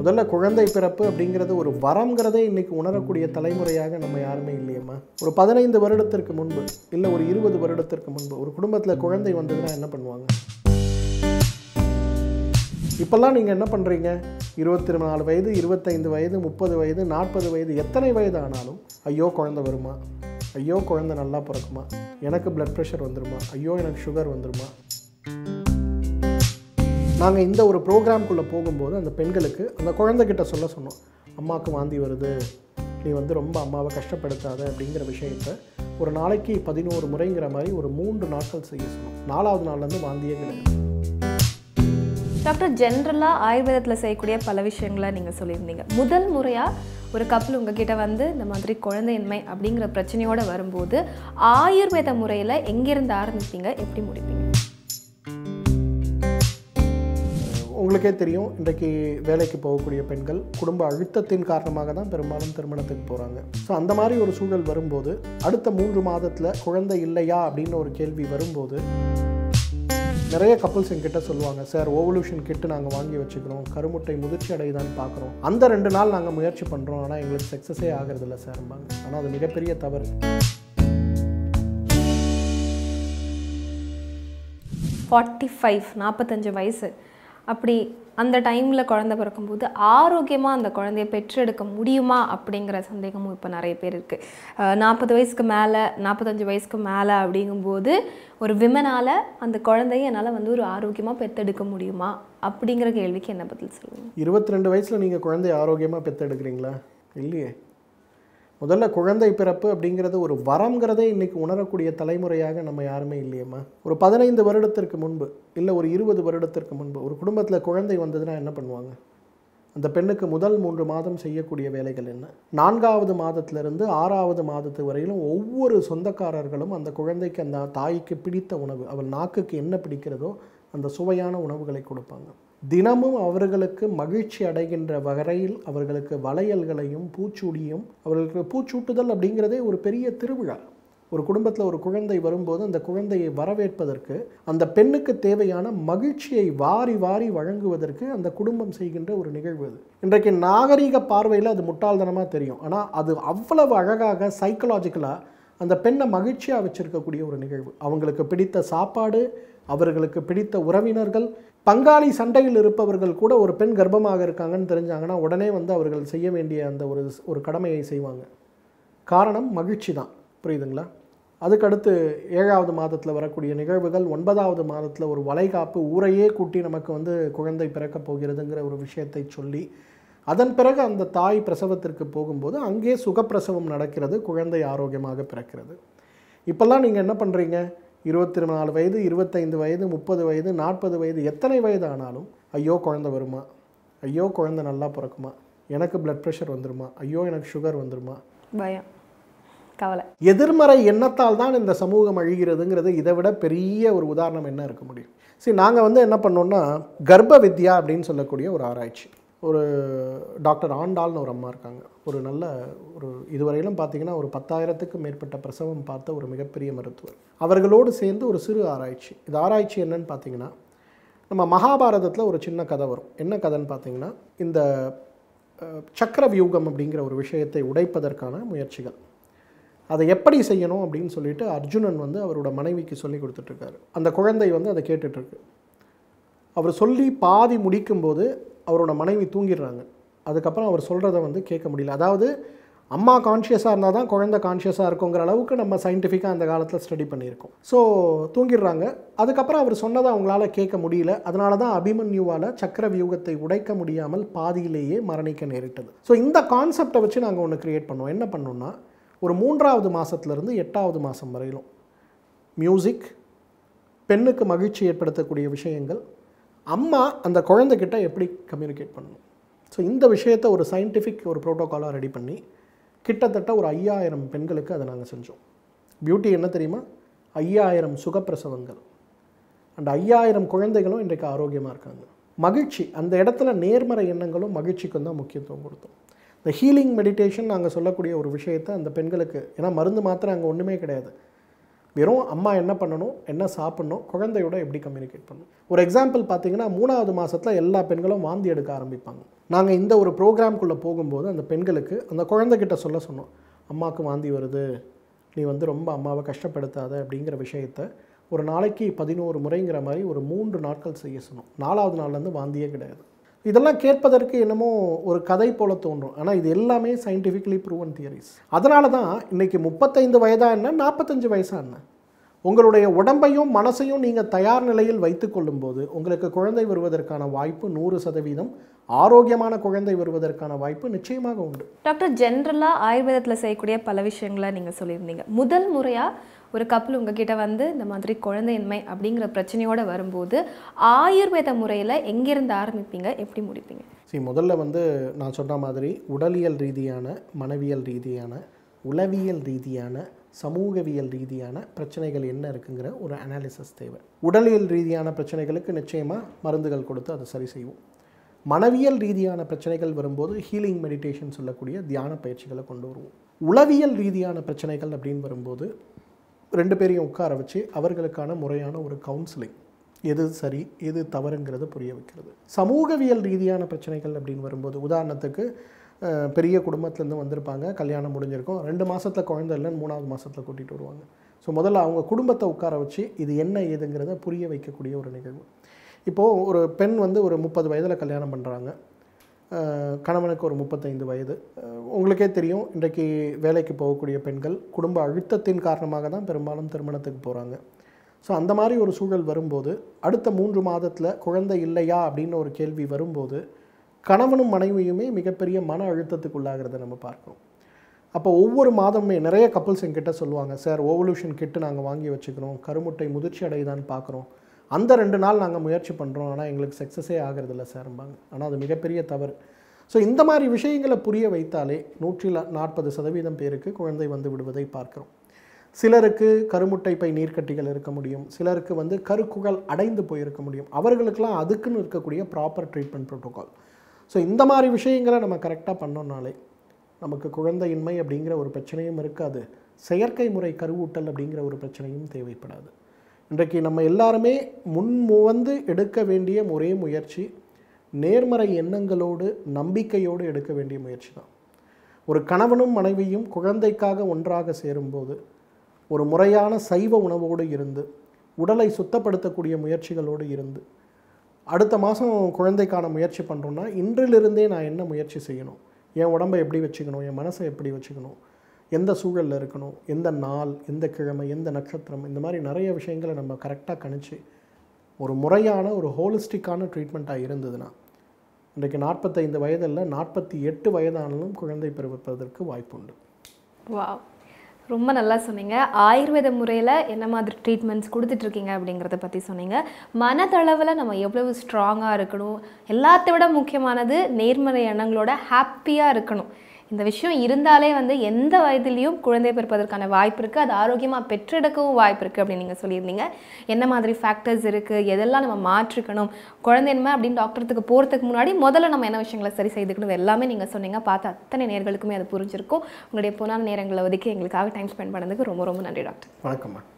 முதல்ல குழந்தை பிறப்பு அப்படிங்கிறது ஒரு வரம்ங்கிறதே இன்னைக்கு உணரக்கூடிய தலைமுறையாக நம்ம யாருமே இல்லையம்மா ஒரு பதினைந்து வருடத்திற்கு முன்பு இல்லை ஒரு இருபது வருடத்திற்கு முன்பு ஒரு குடும்பத்தில் குழந்தை வந்ததுன்னா என்ன பண்ணுவாங்க இப்போல்லாம் நீங்கள் என்ன பண்ணுறீங்க இருபத்தி நாலு வயது இருபத்தைந்து வயது முப்பது வயது நாற்பது வயது எத்தனை வயது ஆனாலும் ஐயோ குழந்தை வருமா ஐயோ குழந்தை நல்லா பிறக்குமா எனக்கு பிளட் ப்ரெஷர் வந்துருமா ஐயோ எனக்கு சுகர் வந்துருமா நாங்கள் இந்த ஒரு ப்ரோக்ராம்குள்ளே போகும்போது அந்த பெண்களுக்கு அந்த குழந்தைகிட்ட சொல்ல சொன்னோம் அம்மாவுக்கு வாந்தி வருது நீ வந்து ரொம்ப அம்மாவை கஷ்டப்படுத்தாத அப்படிங்கிற விஷயத்த ஒரு நாளைக்கு பதினோரு முறைங்கிற மாதிரி ஒரு மூன்று நாட்கள் செய்ய சொன்னோம் நாலாவது நாள்லேருந்து வாந்தியே கிடையாது டாக்டர் ஜென்ரலாக ஆயுர்வேதத்தில் செய்யக்கூடிய பல விஷயங்களை நீங்கள் சொல்லியிருந்தீங்க முதல் முறையாக ஒரு கப்பல் உங்ககிட்ட வந்து இந்த மாதிரி குழந்தையின்மை அப்படிங்கிற பிரச்சனையோடு வரும்போது ஆயுர்வேத முறையில் எங்கேருந்து ஆரம்பிப்பீங்க எப்படி முடிப்பீங்க உங்களுக்கே தெரியும் இன்றைக்கு வேலைக்கு போகக்கூடிய பெண்கள் குடும்ப அழுத்தத்தின் காரணமாக தான் பெரும்பாலும் திருமணத்துக்கு போகிறாங்க ஸோ அந்த மாதிரி ஒரு சூழல் வரும்போது அடுத்த மூன்று மாதத்தில் குழந்தை இல்லையா அப்படின்னு ஒரு கேள்வி வரும்போது நிறைய கப்புள்ஸ் என்கிட்ட சொல்லுவாங்க சார் ஓவல்யூஷன் கிட்டு நாங்கள் வாங்கி வச்சுக்கிறோம் கருமுட்டை முதிர்ச்சி அடையுதான்னு பார்க்குறோம் அந்த ரெண்டு நாள் நாங்கள் முயற்சி பண்ணுறோம் ஆனால் எங்களுக்கு சக்ஸஸே ஆகிறதில்ல சார்பாங்க ஆனால் அது மிகப்பெரிய தவறு ஃபார்ட்டி ஃபைவ் நாற்பத்தஞ்சு வயசு அப்படி அந்த டைமில் குழந்தை பிறக்கும்போது ஆரோக்கியமாக அந்த குழந்தைய பெற்றெடுக்க முடியுமா அப்படிங்கிற சந்தேகமும் இப்போ நிறைய பேர் இருக்குது நாற்பது வயசுக்கு மேலே நாற்பத்தஞ்சு வயசுக்கு மேலே அப்படிங்கும்போது ஒரு விமனால் அந்த குழந்தைய என்னால் வந்து ஒரு ஆரோக்கியமாக பெற்றெடுக்க முடியுமா அப்படிங்கிற கேள்விக்கு என்ன பதில் சொல்லுவீங்க இருபத்தி ரெண்டு வயசில் நீங்கள் குழந்தைய ஆரோக்கியமாக பெற்றெடுக்கிறீங்களா இல்லையே முதல்ல குழந்தை பிறப்பு அப்படிங்கிறது ஒரு வரம்ங்கிறதே இன்னைக்கு உணரக்கூடிய தலைமுறையாக நம்ம யாருமே இல்லையம்மா ஒரு பதினைந்து வருடத்திற்கு முன்பு இல்லை ஒரு இருபது வருடத்திற்கு முன்பு ஒரு குடும்பத்தில் குழந்தை வந்ததுன்னா என்ன பண்ணுவாங்க அந்த பெண்ணுக்கு முதல் மூன்று மாதம் செய்யக்கூடிய வேலைகள் என்ன நான்காவது மாதத்திலிருந்து ஆறாவது மாதத்து வரையிலும் ஒவ்வொரு சொந்தக்காரர்களும் அந்த குழந்தைக்கு அந்த தாய்க்கு பிடித்த உணவு அவள் நாக்குக்கு என்ன பிடிக்கிறதோ அந்த சுவையான உணவுகளை கொடுப்பாங்க தினமும் அவர்களுக்கு மகிழ்ச்சி அடைகின்ற வகையில் அவர்களுக்கு வளையல்களையும் பூச்சூடியும் அவர்களுக்கு பூச்சூட்டுதல் அப்படிங்கிறதே ஒரு பெரிய திருவிழா ஒரு குடும்பத்தில் ஒரு குழந்தை வரும்போது அந்த குழந்தையை வரவேற்பதற்கு அந்த பெண்ணுக்கு தேவையான மகிழ்ச்சியை வாரி வாரி வழங்குவதற்கு அந்த குடும்பம் செய்கின்ற ஒரு நிகழ்வு அது இன்றைக்கு நாகரீக பார்வையில் அது முட்டாள்தனமாக தெரியும் ஆனால் அது அவ்வளவு அழகாக சைக்கலாஜிக்கலாக அந்த பெண்ணை மகிழ்ச்சியாக வச்சிருக்கக்கூடிய ஒரு நிகழ்வு அவங்களுக்கு பிடித்த சாப்பாடு அவர்களுக்கு பிடித்த உறவினர்கள் பங்காளி சண்டையில் இருப்பவர்கள் கூட ஒரு பெண் கர்ப்பமாக இருக்காங்கன்னு தெரிஞ்சாங்கன்னா உடனே வந்து அவர்கள் செய்ய வேண்டிய அந்த ஒரு ஒரு கடமையை செய்வாங்க காரணம் மகிழ்ச்சி தான் புரியுதுங்களா அதுக்கடுத்து ஏழாவது மாதத்தில் வரக்கூடிய நிகழ்வுகள் ஒன்பதாவது மாதத்தில் ஒரு வளைகாப்பு ஊரையே கூட்டி நமக்கு வந்து குழந்தை பிறக்கப் போகிறதுங்கிற ஒரு விஷயத்தை சொல்லி அதன் பிறகு அந்த தாய் பிரசவத்திற்கு போகும்போது அங்கே சுகப்பிரசவம் நடக்கிறது குழந்தை ஆரோக்கியமாக பிறக்கிறது இப்போல்லாம் நீங்கள் என்ன பண்ணுறீங்க இருபத்தி நாலு வயது இருபத்தைந்து வயது முப்பது வயது நாற்பது வயது எத்தனை வயது ஆனாலும் ஐயோ குழந்தை வருமா ஐயோ குழந்தை நல்லா பிறக்குமா எனக்கு பிளட் ப்ரெஷர் வந்துருமா ஐயோ எனக்கு சுகர் வந்துருமா பயம் கவலை எதிர்மறை எண்ணத்தால் தான் இந்த சமூகம் அழிகிறதுங்கிறது இதை விட பெரிய ஒரு உதாரணம் என்ன இருக்க முடியும் சரி நாங்கள் வந்து என்ன பண்ணோம்னா கர்ப்ப வித்யா அப்படின்னு சொல்லக்கூடிய ஒரு ஆராய்ச்சி ஒரு டாக்டர் ஆண்டாள்னு ஒரு அம்மா இருக்காங்க ஒரு நல்ல ஒரு இதுவரையிலும் பார்த்தீங்கன்னா ஒரு பத்தாயிரத்துக்கும் மேற்பட்ட பிரசவம் பார்த்த ஒரு மிகப்பெரிய மருத்துவர் அவர்களோடு சேர்ந்து ஒரு சிறு ஆராய்ச்சி இது ஆராய்ச்சி என்னன்னு பார்த்தீங்கன்னா நம்ம மகாபாரதத்தில் ஒரு சின்ன கதை வரும் என்ன கதைன்னு பார்த்தீங்கன்னா இந்த அஹ், சக்கர வியூகம் அப்படிங்கிற ஒரு விஷயத்தை உடைப்பதற்கான முயற்சிகள் அதை எப்படி செய்யணும் அப்படின்னு சொல்லிட்டு அர்ஜுனன் வந்து அவரோட மனைவிக்கு சொல்லி கொடுத்துட்ருக்காரு அந்த குழந்தை வந்து அதை கேட்டுட்ருக்கு அவர் சொல்லி பாதி முடிக்கும்போது அவரோட மனைவி தூங்கிடுறாங்க அதுக்கப்புறம் அவர் சொல்கிறத வந்து கேட்க முடியல அதாவது அம்மா கான்ஷியஸாக இருந்தால் தான் குழந்தை கான்ஷியஸாக இருக்குங்கிற அளவுக்கு நம்ம சயின்டிஃபிக்காக அந்த காலத்தில் ஸ்டடி பண்ணியிருக்கோம் ஸோ தூங்கிடுறாங்க அதுக்கப்புறம் அவர் சொன்னதை அவங்களால கேட்க முடியல அதனால தான் அபிமன்யுவால் சக்கர வியூகத்தை உடைக்க முடியாமல் பாதியிலேயே மரணிக்க நேரிட்டது ஸோ இந்த கான்செப்டை வச்சு நாங்கள் ஒன்று கிரியேட் பண்ணோம் என்ன பண்ணோம்னா ஒரு மூன்றாவது மாதத்துலேருந்து எட்டாவது மாதம் வரையிலும் மியூசிக் பெண்ணுக்கு மகிழ்ச்சி ஏற்படுத்தக்கூடிய விஷயங்கள் அம்மா அந்த குழந்தைகிட்ட எப்படி கம்யூனிகேட் பண்ணணும் ஸோ இந்த விஷயத்தை ஒரு சயின்டிஃபிக் ஒரு ப்ரோட்டோகாலாக ரெடி பண்ணி கிட்டத்தட்ட ஒரு ஐயாயிரம் பெண்களுக்கு அதை நாங்கள் செஞ்சோம் பியூட்டி என்ன தெரியுமா ஐயாயிரம் சுகப்பிரசவங்கள் அண்ட் ஐயாயிரம் குழந்தைகளும் இன்றைக்கு ஆரோக்கியமாக இருக்காங்க மகிழ்ச்சி அந்த இடத்துல நேர்மறை எண்ணங்களும் மகிழ்ச்சிக்கும் தான் முக்கியத்துவம் கொடுத்தோம் இந்த ஹீலிங் மெடிடேஷன் நாங்கள் சொல்லக்கூடிய ஒரு விஷயத்தை அந்த பெண்களுக்கு ஏன்னா மருந்து மாத்திரை அங்கே ஒன்றுமே கிடையாது வெறும் அம்மா என்ன பண்ணணும் என்ன சாப்பிடணும் குழந்தையோட எப்படி கம்யூனிகேட் பண்ணணும் ஒரு எக்ஸாம்பிள் பார்த்தீங்கன்னா மூணாவது மாசத்துல எல்லா பெண்களும் வாந்தி எடுக்க ஆரம்பிப்பாங்க நாங்கள் இந்த ஒரு ப்ரோக்ராம்குள்ளே போகும்போது அந்த பெண்களுக்கு அந்த குழந்தைகிட்ட சொல்ல சொன்னோம் அம்மாவுக்கு வாந்தி வருது நீ வந்து ரொம்ப அம்மாவை கஷ்டப்படுத்தாத அப்படிங்கிற விஷயத்த ஒரு நாளைக்கு பதினோரு முறைங்கிற மாதிரி ஒரு மூன்று நாட்கள் செய்ய சொன்னோம் நாலாவது நாள்லேருந்து வாந்தியே கிடையாது இதெல்லாம் கேட்பதற்கு என்னமோ ஒரு கதை போல தோன்றும் ஆனால் இது எல்லாமே சயின்டிஃபிக்கலி ப்ரூவன் தியரிஸ் அதனால தான் இன்னைக்கு முப்பத்தைந்து வயதா என்ன நாற்பத்தஞ்சு வயசா என்ன உங்களுடைய உடம்பையும் மனசையும் நீங்கள் தயார் நிலையில் வைத்துக் கொள்ளும்போது உங்களுக்கு குழந்தை வருவதற்கான வாய்ப்பு நூறு சதவீதம் ஆரோக்கியமான குழந்தை வருவதற்கான வாய்ப்பு நிச்சயமாக உண்டு டாக்டர் ஜென்ரலாக ஆயுர்வேதத்தில் செய்யக்கூடிய பல விஷயங்களை நீங்கள் சொல்லியிருந்தீங்க முதல் முறையாக ஒரு கப்பல் உங்ககிட்ட வந்து இந்த மாதிரி குழந்தையின்மை அப்படிங்கிற பிரச்சனையோட வரும்போது ஆயுர்வேத முறையில் எங்கேருந்து ஆரம்பிப்பீங்க எப்படி முடிப்பீங்க சரி முதல்ல வந்து நான் சொன்ன மாதிரி உடலியல் ரீதியான மனவியல் ரீதியான உளவியல் ரீதியான சமூகவியல் ரீதியான பிரச்சனைகள் என்ன இருக்குங்கிற ஒரு அனாலிசிஸ் தேவை உடலியல் ரீதியான பிரச்சனைகளுக்கு நிச்சயமாக மருந்துகள் கொடுத்து அதை சரி செய்வோம் மனவியல் ரீதியான பிரச்சனைகள் வரும்போது ஹீலிங் மெடிடேஷன் சொல்லக்கூடிய தியான பயிற்சிகளை கொண்டு வருவோம் உளவியல் ரீதியான பிரச்சனைகள் அப்படின்னு வரும்போது ரெண்டு பேரையும் உட்கார வச்சு அவர்களுக்கான முறையான ஒரு கவுன்சிலிங் எது சரி எது தவறுங்கிறத புரிய வைக்கிறது சமூகவியல் ரீதியான பிரச்சனைகள் அப்படின்னு வரும்போது உதாரணத்துக்கு அஹ், பெரிய குடும்பத்துலேருந்து வந்திருப்பாங்க கல்யாணம் முடிஞ்சிருக்கும் ரெண்டு மாசத்துல குழந்தை இல்லைன்னு மூணாவது மாசத்துல கூட்டிகிட்டு வருவாங்க ஸோ முதல்ல அவங்க குடும்பத்தை உட்கார வச்சு இது என்ன ஏதுங்கிறத புரிய வைக்கக்கூடிய ஒரு நிகழ்வு இப்போது ஒரு பெண் வந்து ஒரு முப்பது வயதில் கல்யாணம் பண்ணுறாங்க கணவனுக்கு ஒரு முப்பத்தைந்து வயது அஹ், உங்களுக்கே தெரியும் இன்றைக்கு வேலைக்கு போகக்கூடிய பெண்கள் குடும்ப அழுத்தத்தின் காரணமாக தான் பெரும்பாலும் திருமணத்துக்கு போகிறாங்க ஸோ அந்த மாதிரி ஒரு சூழல் வரும்போது அடுத்த மூன்று மாதத்தில் குழந்தை இல்லையா அப்படின்னு ஒரு கேள்வி வரும்போது கணவனும் மனைவியுமே மிகப்பெரிய மன அழுத்தத்துக்குள்ளாகிறத நம்ம பார்க்கிறோம் அப்போ ஒவ்வொரு மாதமுமே நிறைய கப்புள்ஸ் என்கிட்ட சொல்லுவாங்க சார் ஓவல்யூஷன் கிட்டு நாங்கள் வாங்கி வச்சுக்கிறோம் கருமுட்டை முதிர்ச்சி அடையுதான்னு பார்க்குறோம் அந்த ரெண்டு நாள் நாங்கள் முயற்சி பண்ணுறோம் ஆனால் எங்களுக்கு சக்ஸஸே ஆகிறதில்ல சார்பாங்க ஆனால் அது மிகப்பெரிய தவறு ஸோ இந்த மாதிரி விஷயங்களை புரிய வைத்தாலே நூற்றில் நாற்பது சதவீதம் பேருக்கு குழந்தை வந்து விடுவதை பார்க்கிறோம் சிலருக்கு கருமுட்டை பை நீர்க்கட்டிகள் இருக்க முடியும் சிலருக்கு வந்து கருக்குகள் அடைந்து போயிருக்க முடியும் அவர்களுக்கெல்லாம் அதுக்குன்னு இருக்கக்கூடிய ப்ராப்பர் ட்ரீட்மெண்ட் ப்ரோட்டோகால் ஸோ இந்த மாதிரி விஷயங்களை நம்ம கரெக்டாக பண்ணோம்னாலே நமக்கு குழந்தையின்மை அப்படிங்கிற ஒரு பிரச்சனையும் இருக்காது செயற்கை முறை கருவூட்டல் அப்படிங்கிற ஒரு பிரச்சனையும் தேவைப்படாது இன்றைக்கு நம்ம எல்லாருமே முன்முவந்து எடுக்க வேண்டிய ஒரே முயற்சி நேர்மறை எண்ணங்களோடு நம்பிக்கையோடு எடுக்க வேண்டிய முயற்சி தான் ஒரு கணவனும் மனைவியும் குழந்தைக்காக ஒன்றாக சேரும்போது ஒரு முறையான சைவ உணவோடு இருந்து உடலை சுத்தப்படுத்தக்கூடிய முயற்சிகளோடு இருந்து அடுத்த மாதம் குழந்தைக்கான முயற்சி பண்ணுறோன்னா இன்றிலிருந்தே நான் என்ன முயற்சி செய்யணும் என் உடம்பை எப்படி வச்சுக்கணும் என் மனசை எப்படி வச்சுக்கணும் எந்த சூழலில் இருக்கணும் எந்த நாள் எந்த கிழமை எந்த நட்சத்திரம் இந்த மாதிரி நிறைய விஷயங்களை நம்ம கரெக்டாக கணிச்சு ஒரு முறையான ஒரு ஹோலிஸ்டிக்கான ட்ரீட்மெண்ட்டாக இருந்ததுன்னா இன்றைக்கு நாற்பத்தைந்து வயதில் நாற்பத்தி எட்டு வயதானாலும் குழந்தை பிறப்பதற்கு வாய்ப்புண்டு வாவ் ரொம்ப நல்லா சொன்னீங்க ஆயுர்வேத முறையில் என்ன மாதிரி ட்ரீட்மெண்ட்ஸ் கொடுத்துட்ருக்கீங்க அப்படிங்கிறத பற்றி சொன்னீங்க மனதளவில் நம்ம எவ்வளவு ஸ்ட்ராங்காக இருக்கணும் எல்லாத்த விட முக்கியமானது நேர்மறை எண்ணங்களோட ஹாப்பியாக இருக்கணும் இந்த விஷயம் இருந்தாலே வந்து எந்த வயதிலையும் குழந்தை பிறப்பதற்கான வாய்ப்பு இருக்குது அது ஆரோக்கியமாக பெற்றெடுக்கவும் வாய்ப்பு இருக்குது அப்படின்னு நீங்கள் சொல்லியிருந்தீங்க என்ன மாதிரி ஃபேக்டர்ஸ் இருக்குது எதெல்லாம் நம்ம மாற்றிக்கணும் குழந்தைன்மை அப்படின்னு டாக்டருக்கு போகிறதுக்கு முன்னாடி முதல்ல நம்ம என்ன விஷயங்களை சரி செய்துக்கணும் இது எல்லாமே நீங்கள் சொன்னீங்க பார்த்த அத்தனை நேர்களுக்குமே அது புரிஞ்சிருக்கும் உங்களுடைய பொன்னான நேரங்களை ஒதுக்கி எங்களுக்காக டைம் ஸ்பெண்ட் பண்ணதுக்கு ரொம்ப ரொம்ப நன்றி டாக்டர் வணக்கம்மா